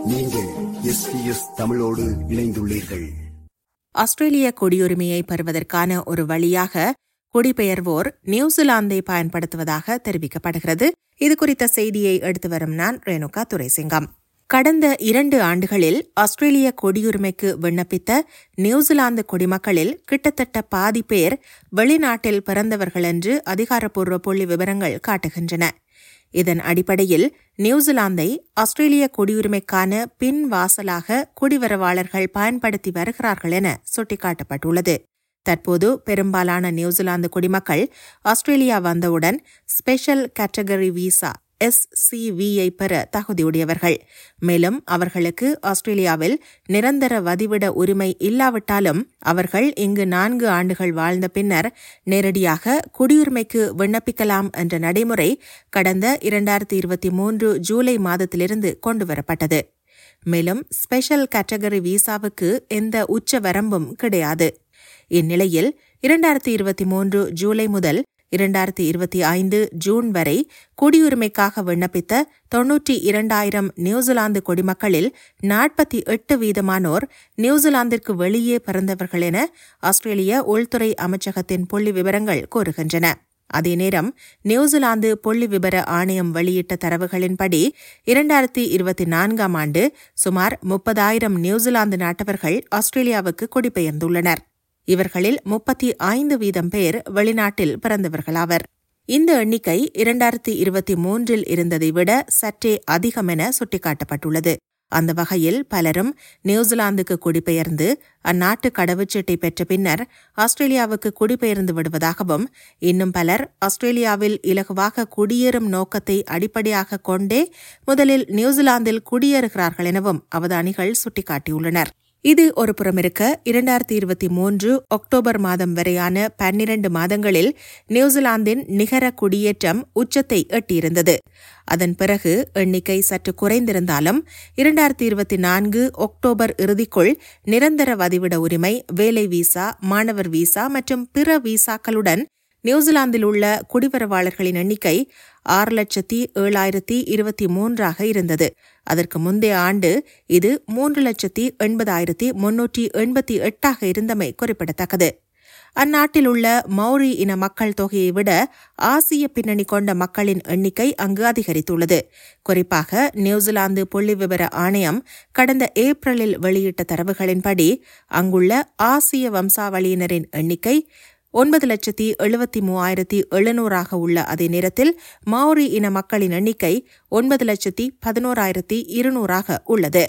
நீங்கள் எஸ்பிஎஸ் தமிழோடு இணைந்துள்ளீர்கள் ஆஸ்திரேலிய குடியுரிமையை பெறுவதற்கான ஒரு வழியாக குடிபெயர்வோர் நியூசிலாந்தை பயன்படுத்துவதாக தெரிவிக்கப்படுகிறது இது குறித்த செய்தியை எடுத்து வரும் நான் ரேணுகா துரைசிங்கம் கடந்த இரண்டு ஆண்டுகளில் ஆஸ்திரேலிய குடியுரிமைக்கு விண்ணப்பித்த நியூசிலாந்து குடிமக்களில் கிட்டத்தட்ட பாதி பேர் வெளிநாட்டில் பிறந்தவர்கள் என்று அதிகாரப்பூர்வ புள்ளி விவரங்கள் காட்டுகின்றன இதன் அடிப்படையில் நியூசிலாந்தை ஆஸ்திரேலிய குடியுரிமைக்கான பின் வாசலாக குடிவரவாளர்கள் பயன்படுத்தி வருகிறார்கள் என சுட்டிக்காட்டப்பட்டுள்ளது தற்போது பெரும்பாலான நியூசிலாந்து குடிமக்கள் ஆஸ்திரேலியா வந்தவுடன் ஸ்பெஷல் கேட்டகரி விசா எஸ்சிவியை பெற தகுதியுடையவர்கள் மேலும் அவர்களுக்கு ஆஸ்திரேலியாவில் நிரந்தர வதிவிட உரிமை இல்லாவிட்டாலும் அவர்கள் இங்கு நான்கு ஆண்டுகள் வாழ்ந்த பின்னர் நேரடியாக குடியுரிமைக்கு விண்ணப்பிக்கலாம் என்ற நடைமுறை கடந்த இரண்டாயிரத்தி இருபத்தி மூன்று ஜூலை மாதத்திலிருந்து கொண்டுவரப்பட்டது மேலும் ஸ்பெஷல் கேட்டகரி விசாவுக்கு எந்த உச்ச வரம்பும் கிடையாது இந்நிலையில் இரண்டாயிரத்தி இருபத்தி மூன்று ஜூலை முதல் இரண்டாயிரத்தி இருபத்தி ஐந்து ஜூன் வரை குடியுரிமைக்காக விண்ணப்பித்த தொன்னூற்றி இரண்டாயிரம் நியூசிலாந்து குடிமக்களில் நாற்பத்தி எட்டு வீதமானோர் நியூசிலாந்திற்கு வெளியே பிறந்தவர்கள் என ஆஸ்திரேலிய உள்துறை அமைச்சகத்தின் புள்ளி விவரங்கள் கூறுகின்றன அதே நேரம் நியூசிலாந்து புள்ளி விபர ஆணையம் வெளியிட்ட தரவுகளின்படி இரண்டாயிரத்தி இருபத்தி நான்காம் ஆண்டு சுமார் முப்பதாயிரம் நியூசிலாந்து நாட்டவர்கள் ஆஸ்திரேலியாவுக்கு குடிபெயர்ந்துள்ளனர் இவர்களில் முப்பத்தி ஐந்து வீதம் பேர் வெளிநாட்டில் பிறந்தவர்களாவர் இந்த எண்ணிக்கை இரண்டாயிரத்தி இருபத்தி மூன்றில் இருந்ததை விட சற்றே அதிகம் என சுட்டிக்காட்டப்பட்டுள்ளது அந்த வகையில் பலரும் நியூசிலாந்துக்கு குடிபெயர்ந்து அந்நாட்டு கடவுச்சீட்டை பெற்ற பின்னர் ஆஸ்திரேலியாவுக்கு குடிபெயர்ந்து விடுவதாகவும் இன்னும் பலர் ஆஸ்திரேலியாவில் இலகுவாக குடியேறும் நோக்கத்தை அடிப்படையாக கொண்டே முதலில் நியூசிலாந்தில் குடியேறுகிறார்கள் எனவும் அவதானிகள் சுட்டிக்காட்டியுள்ளனர் இது ஒரு புறமிருக்க இரண்டாயிரத்தி இருபத்தி மூன்று அக்டோபர் மாதம் வரையான பன்னிரண்டு மாதங்களில் நியூசிலாந்தின் நிகர குடியேற்றம் உச்சத்தை எட்டியிருந்தது அதன் பிறகு எண்ணிக்கை சற்று குறைந்திருந்தாலும் இரண்டாயிரத்தி இருபத்தி நான்கு அக்டோபர் இறுதிக்குள் நிரந்தர வதிவிட உரிமை வேலை விசா மாணவர் விசா மற்றும் பிற விசாக்களுடன் நியூசிலாந்தில் உள்ள குடிவரவாளர்களின் எண்ணிக்கை ஆறு லட்சத்தி ஏழாயிரத்தி இருபத்தி மூன்றாக இருந்தது அதற்கு முந்தைய ஆண்டு இது மூன்று லட்சத்தி எண்பதாயிரத்தி முன்னூற்றி எண்பத்தி எட்டாக இருந்தமை குறிப்பிடத்தக்கது அந்நாட்டில் உள்ள மௌரி இன மக்கள் தொகையை விட ஆசிய பின்னணி கொண்ட மக்களின் எண்ணிக்கை அங்கு அதிகரித்துள்ளது குறிப்பாக நியூசிலாந்து புள்ளி விவர ஆணையம் கடந்த ஏப்ரலில் வெளியிட்ட தரவுகளின்படி அங்குள்ள ஆசிய வம்சாவளியினரின் எண்ணிக்கை ஒன்பது லட்சத்தி எழுபத்தி மூவாயிரத்தி எழுநூறாக உள்ள அதே நேரத்தில் மௌரி இன மக்களின் எண்ணிக்கை ஒன்பது லட்சத்தி பதினோராயிரத்தி இருநூறாக உள்ளது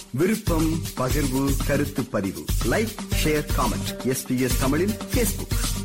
விருப்பம் பகிர்வு கருத்து பதிவு லைக் ஷேர் காமெண்ட் எஸ்பிஎஸ் தமிழின் பேஸ்புக்